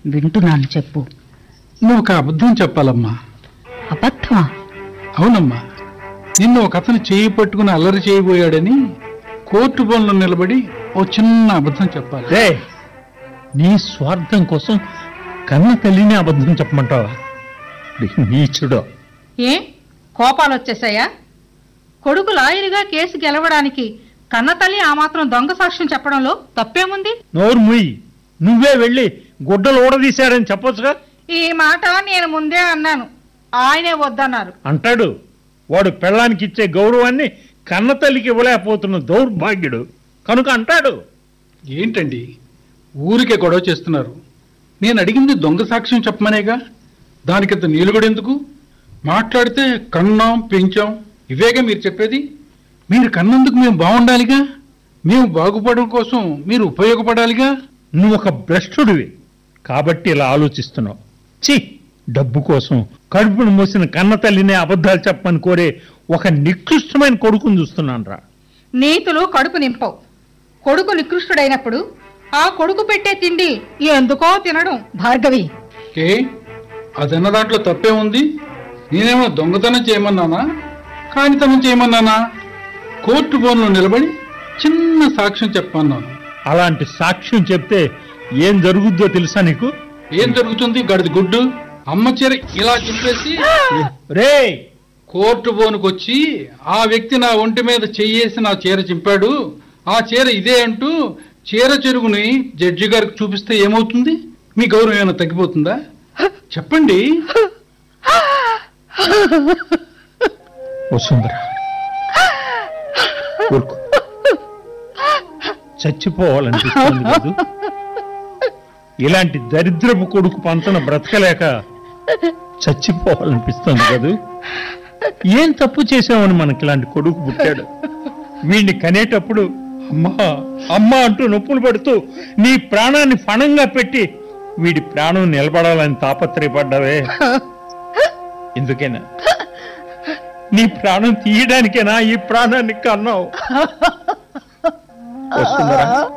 వింటున్నాను చెప్పు నువ్వు ఒక అబద్ధం చెప్పాలమ్మా అబద్ధమా అవునమ్మా నిన్ను ఒక అతను చేయి పట్టుకుని అల్లరి చేయబోయాడని కోర్టు పనులు నిలబడి ఓ చిన్న అబద్ధం చెప్పాలి రే నీ స్వార్థం కోసం కన్న తల్లిని అబద్ధం చెప్పమంటావా నీచుడో ఏ కోపాలు వచ్చేసాయా కొడుకు లాయరుగా కేసు గెలవడానికి కన్నతల్లి ఆ మాత్రం దొంగ సాక్ష్యం చెప్పడంలో తప్పేముంది నోరు ముయ్యి నువ్వే వెళ్ళి గుడ్డలు ఊడదీశాడని చెప్పొచ్చుగా ఈ మాట నేను ముందే అన్నాను ఆయనే వద్దన్నారు అంటాడు వాడు పెళ్ళానికి ఇచ్చే గౌరవాన్ని కన్న తల్లికి ఇవ్వలేకపోతున్న దౌర్భాగ్యుడు కనుక అంటాడు ఏంటండి ఊరికే గొడవ చేస్తున్నారు నేను అడిగింది దొంగ సాక్ష్యం చెప్పమనేగా దానికింత నీలుగుడు ఎందుకు మాట్లాడితే కన్నాం పెంచాం ఇవేగా మీరు చెప్పేది మీరు కన్నందుకు మేము బాగుండాలిగా మేము బాగుపడడం కోసం మీరు ఉపయోగపడాలిగా నువ్వు ఒక భ్రష్టుడివి కాబట్టి ఇలా ఆలోచిస్తున్నావు చి డబ్బు కోసం కడుపును మోసిన కన్న తల్లినే అబద్ధాలు చెప్పమని కోరే ఒక నికృష్టమైన కొడుకుని చూస్తున్నాను రా నీతులు కడుపు నింపవు కొడుకు నికృష్టుడైనప్పుడు ఆ కొడుకు పెట్టే తిండి ఎందుకో తినడం భార్గవి ఏ అదన్న దాంట్లో తప్పే ఉంది నేనేమో దొంగతనం చేయమన్నానా కానితనం చేయమన్నానా కోర్టు బోన్లో నిలబడి చిన్న సాక్ష్యం చెప్పన్నాను అలాంటి సాక్ష్యం చెప్తే ఏం జరుగుద్దో తెలుసా నీకు ఏం జరుగుతుంది గడిది గుడ్డు అమ్మ చీర ఇలా చింపేసి రే కోర్టు బోనుకొచ్చి ఆ వ్యక్తి నా ఒంటి మీద చెయ్యేసి నా చీర చింపాడు ఆ చీర ఇదే అంటూ చీర చెరుగుని జడ్జి గారికి చూపిస్తే ఏమవుతుంది మీ గౌరవం ఏమైనా తగ్గిపోతుందా చెప్పండి వసుంధరా ఊరుకో చచ్చిపోవాలనిపిస్తుంది కదూ ఇలాంటి దరిద్రపు కొడుకు పంతన బ్రతకలేక చచ్చిపోవాలనిపిస్తుంది కదూ ఏం తప్పు చేసామని మనకి ఇలాంటి కొడుకు పుట్టాడు వీడిని కనేటప్పుడు అమ్మా అమ్మా అంటూ నొప్పులు పడుతూ నీ ప్రాణాన్ని ఫణంగా పెట్టి వీడి ప్రాణం నిలబడాలని తాపత్రయపడ్డావే ఎందుకైనా నీ ప్రాణం తీయడానికేనా ఈ ప్రాణాన్ని కన్నావు వస్తుందరా